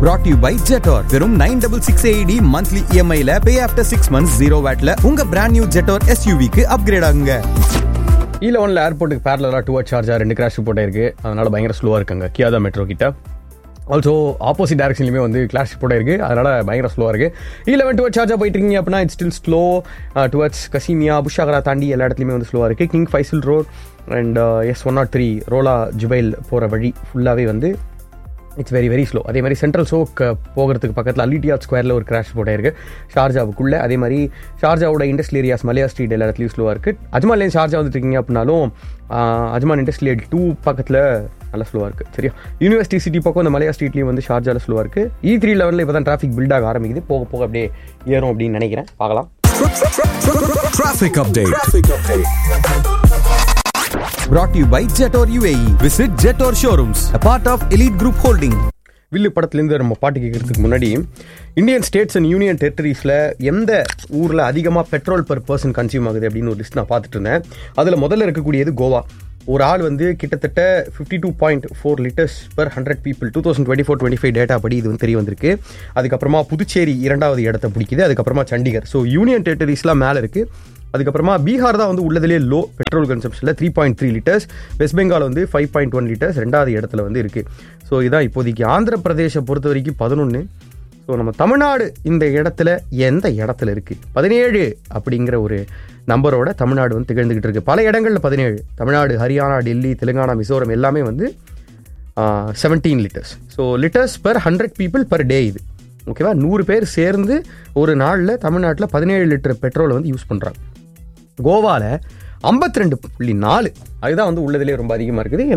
brought to you by Jetor வெறும் nine double six eight monthly இஎம்ஐல pay after six months zero வேட்ல உங்க brand new Jetour எஸ்யூவிக்கு upgrade ஆகுங்க ஈல ஒன்ல ஏர்போர்ட்டுக்கு பேரலாக டூ சார்ஜா ரெண்டு கிராஷ் ரிப்போர்ட் இருக்கு அதனால பயங்கர ஸ்லோவாக இருக்குங்க கியாதா மெட்ரோ கிட்ட ஆல்சோ ஆப்போசிட் டேரக்ஷன்லையுமே வந்து கிளாஷ் ரிப்போர்ட் இருக்கு அதனால பயங்கர ஸ்லோவாக இருக்கு ஈ லெவன் டுவர்ட் சார்ஜா போயிட்டு இருக்கீங்க அப்படின்னா it's still slow towards Qasimia Bu Shagara தாண்டி எல்லா இடத்துலையுமே வந்து ஸ்லோவாக இருக்கு King Faisal road and S one naught three Rolla Jubail போகிற வழி ஃபுல்லாகவே வந்து இட்ஸ் வெரி வெரி ஸ்லோ அதே மாதிரி சென்ட்ரல் சோக் போகிறதுக்கு பக்கத்தில் அலிட்டியாட் ஸ்கொயரில் ஒரு கிராஷ் போட்டாயிருக்கு ஷார்ஜாவுக்குள்ளே அதே மாதிரி ஷார்ஜாவோட இண்டஸ்ட்ரியல் ஏரியாஸ் மலையா ஸ்ட்ரீட் எல்லா இடத்துலையும் ஸ்லோவாக இருக்குது அஜ்மான்லேருந்து ஷார்ஜா வந்துட்டு இருக்கீங்க அப்படின்னாலும் ஆஹ், அஜ்மான் இண்டஸ்ட்ரியல் டூ பக்கத்தில் நல்லா ஸ்லோவாக இருக்குது சரியா யூனிவர்சிட்டி சிட்டி பக்கம் இந்த மலையா ஸ்ட்ரீட்லேயும் வந்து ஷார்ஜாவில் ஸ்லோவாக இருக்குது இ த்ரீ லெவலில் இப்போ தான் டிராஃபிக் பில்ட் ஆக ஆரம்பிக்குது போக போக அப்படியே ஏறும் அப்படின்னு நினைக்கிறேன் பார்க்கலாம் Traffic update. brought to you by Jetor UAE. Visit Jetor showrooms, a part of Elite Group Holding. வில்லு படத்துலேருந்து நம்ம பாட்டு கேட்கறதுக்கு முன்னாடி இந்தியன் ஸ்டேட்ஸ் அண்ட் யூனியன் டெரிட்டரிஸில் எந்த ஊரில் அதிகமாக பெட்ரோல் per பர்சன் கன்சியூம் ஆகுது அப்படின்னு ஒரு லிஸ்ட் நான் பார்த்துட்டு இருந்தேன் அதில் முதல்ல இருக்கக்கூடியது கோவா ஒரு ஆள் வந்து கிட்டத்தட்ட fifty two point four litres per hundred people two thousand twenty four twenty five data படி இது வந்து தெரிய வந்திருக்கு அதுக்கப்புறமா புதுச்சேரி இரண்டாவது இடத்த பிடிக்குது அதுக்கப்புறமா சண்டிகர் ஸோ யூனியன் டெரிட்டரிஸ்லாம் மேலே இருக்குது அதுக்கப்புறமா பீகார் தான் வந்து உள்ளதுலேயே லோ பெட்ரோல் கன்சம்ஷனில் three point three litres west Bengal வந்து ஃபைவ் பாயிண்ட் ஒன் லிட்டர்ஸ் ரெண்டாவது இடத்துல வந்து இருக்குது ஸோ இதான் இப்போதைக்கு ஆந்திர பிரதேசை பொறுத்த வரைக்கும் பதினொன்று ஸோ நம்ம தமிழ்நாடு இந்த இடத்துல எந்த இடத்துல இருக்குது பதினேழு அப்படிங்கிற ஒரு நம்பரோட தமிழ்நாடு வந்து திகழ்ந்துக்கிட்டு இருக்கு பல இடங்களில் பதினேழு தமிழ்நாடு ஹரியானா டெல்லி தெலுங்கானா மிசோரம் எல்லாமே வந்து seventeen litres so litres per hundred people per day இது ஓகேவா நூறு பேர் சேர்ந்து ஒரு நாளில் தமிழ்நாட்டில் பதினேழு லிட்டர் பெட்ரோலை வந்து யூஸ் பண்ணுறாங்க கோவாவில் ஐம்பத்தி ரெண்டு புள்ளி நாலு அதுதான் வந்து உள்ளதுலேயே ரொம்ப அதிகமாக இருக்குது ஏன்னா